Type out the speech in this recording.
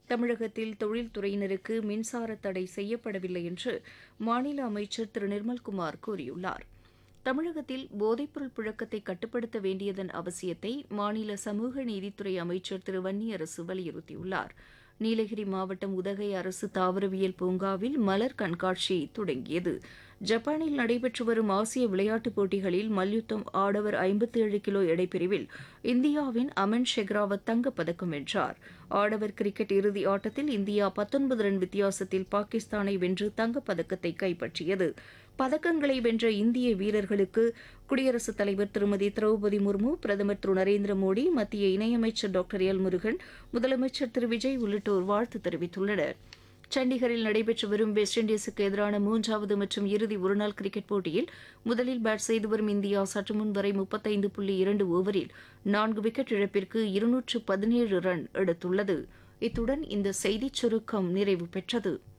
தமிழகத்தில் தொழில்துறையினருக்கு மின்சார தடை செய்யப்படவில்லை என்று மாநில அமைச்சர் திரு நிர்மல்குமார் கூறியுள்ளார் தமிழகத்தில் போதைப்பொருள் புழக்கத்தை கட்டுப்படுத்த வேண்டியதன் அவசியத்தை மாநில சமூக நீதித்துறை அமைச்சர் திரு வன்னியரசு வலியுறுத்தியுள்ளார் நீலகிரி மாவட்டம் உதகை அரசு தாவரவியல் பூங்காவில் மலர் கண்காட்சி தொடங்கியது ஜப்பானில் நடைபெற்று வரும் ஆசிய விளையாட்டுப் போட்டிகளில் மல்யுத்தம் ஆடவர் ஐம்பத்தேழு கிலோ எடைப்பிரிவில் இந்தியாவின் அமன் ஷெக்ராவத் தங்கப்பதக்கம் வென்றார் ஆடவர் கிரிக்கெட் இறுதி ஆட்டத்தில் இந்தியா பத்தொன்பது ரன் வித்தியாசத்தில் பாகிஸ்தானை வென்று தங்கப்பதக்கத்தை கைப்பற்றியது பதக்கங்களை வென்ற இந்திய வீரர்களுக்கு குடியரசுத் தலைவர் திருமதி திரௌபதி முர்மு பிரதமர் திரு நரேந்திர மோடி மத்திய இணையமைச்சர் டாக்டர் எல் முருகன் முதலமைச்சர் திரு விஜய் உள்ளிட்டோர் வாழ்த்து தெரிவித்துள்ளனர் சண்டிகரில் நடைபெற்று வரும் வெஸ்ட் இண்டீஸுக்கு எதிரான மூன்றாவது மற்றும் இறுதி ஒருநாள் கிரிக்கெட் போட்டியில் முதலில் பேட் செய்து வரும் இந்தியா சற்று முன் வரை முப்பத்தைந்து புள்ளி இரண்டு ஓவரில் நான்கு விக்கெட் இழப்பிற்கு இருநூற்று பதினேழு ரன் எடுத்துள்ளது இத்துடன் இந்த செய்திச் சுருக்கம் நிறைவு பெற்றது